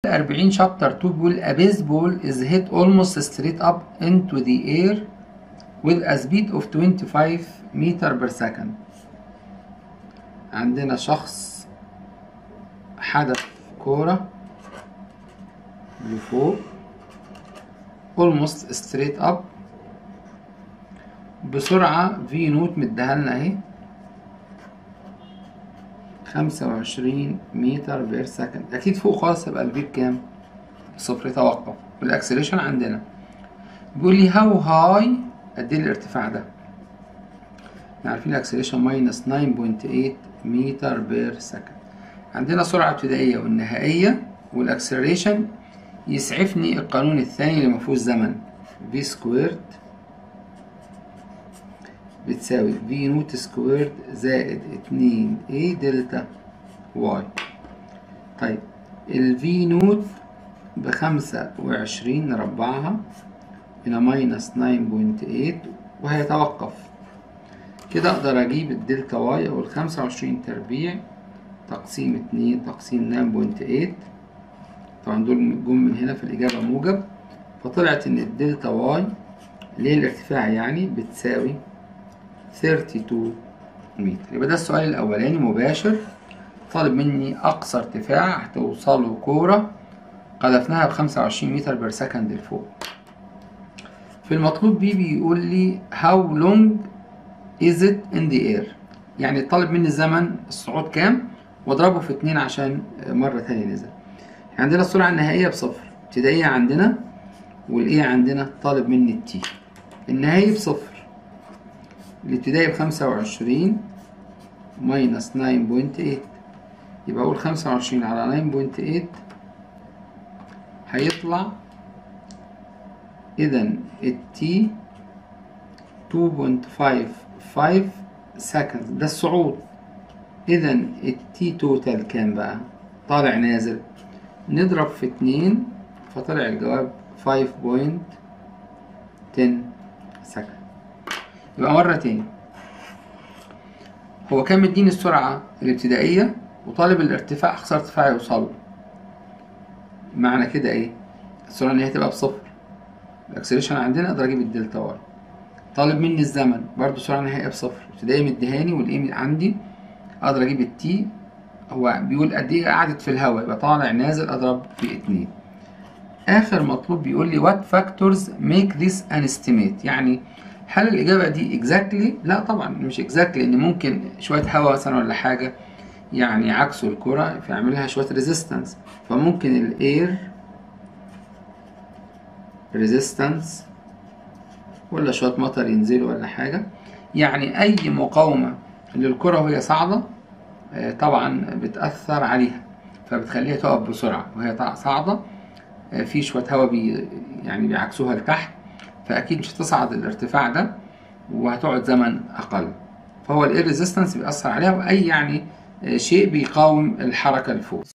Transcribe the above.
40 شابتر 2 بيقول a baseball is hit almost straight up into the air with a speed of 25 meter per second عندنا شخص حدف كورة لفوق almost straight up بسرعة في نوت مديها لنا اهي خمسة وعشرين متر بير سكند أكيد فوق خالص يبقى الفي بكام؟ صفر يتوقف والأكسلريشن عندنا بيقول لي هاو هاي قد إيه الارتفاع ده؟ احنا عارفين الأكسلريشن ماينس 9.8 متر بير سكند عندنا سرعة ابتدائية والنهائية والأكسلريشن يسعفني القانون الثاني اللي مفهوش زمن في سكويرد بتساوي في نوت سكويرد زائد اتنين اي دلتا واي طيب الفي نوت بخمسة وعشرين نربعها هنا ماينس ناين بوينت ايت وهيتوقف كده اقدر اجيب الدلتا واي او الخمسة وعشرين تربيع تقسيم اتنين تقسيم ناين بوينت ايت طبعا دول جم من هنا في الإجابة موجب فطلعت إن الدلتا واي اللي هي الارتفاع يعني بتساوي 32 متر يبقى ده السؤال الأولاني مباشر طالب مني أقصى ارتفاع هتوصله كورة قذفناها بخمسة وعشرين متر بير سكند لفوق في المطلوب بي بيقول لي how long is it in the air يعني طالب مني الزمن الصعود كام واضربه في اتنين عشان مرة تانية نزل عندنا السرعة النهائية بصفر ابتدائية عندنا والإيه عندنا طالب مني التي النهائي بصفر الابتدائي بخمسة وعشرين ماينس ناين بوينت ايت يبقى أقول خمسة وعشرين على ناين بوينت ايت هيطلع إذا التي تو بوينت فايف فايف سكند ده الصعود إذا التي توتال كام بقى طالع نازل نضرب في اتنين فطلع الجواب 5.10 سكند يبقى مرة تاني هو كان مديني السرعة الابتدائية وطالب الارتفاع أقصى ارتفاع يوصله معنى كده ايه؟ السرعة اللي هي هتبقى بصفر الاكسلريشن عندنا اقدر اجيب الدلتا واي طالب مني الزمن برضو السرعة النهائية بصفر ابتدائي مديهاني والايه عندي اقدر اجيب التي هو بيقول قد ايه قعدت في الهواء يبقى طالع نازل اضرب في اتنين اخر مطلوب بيقول لي what factors make this an estimate يعني هل الاجابه دي exactly لا طبعا مش exactly لان ممكن شويه هواء مثلا ولا حاجه يعني عكسه الكره فيعملها شويه resistance فممكن الاير resistance ولا شويه مطر ينزلوا ولا حاجه يعني اي مقاومه للكره وهي صاعده طبعا بتأثر عليها فبتخليها تقف بسرعة وهي صاعدة في شوية هواء بي يعني بيعكسوها لتحت فأكيد مش هتصعد الارتفاع ده وهتقعد زمن أقل فهو الاير ريزيستنس بيأثر عليها وأي يعني شيء بيقاوم الحركة لفوق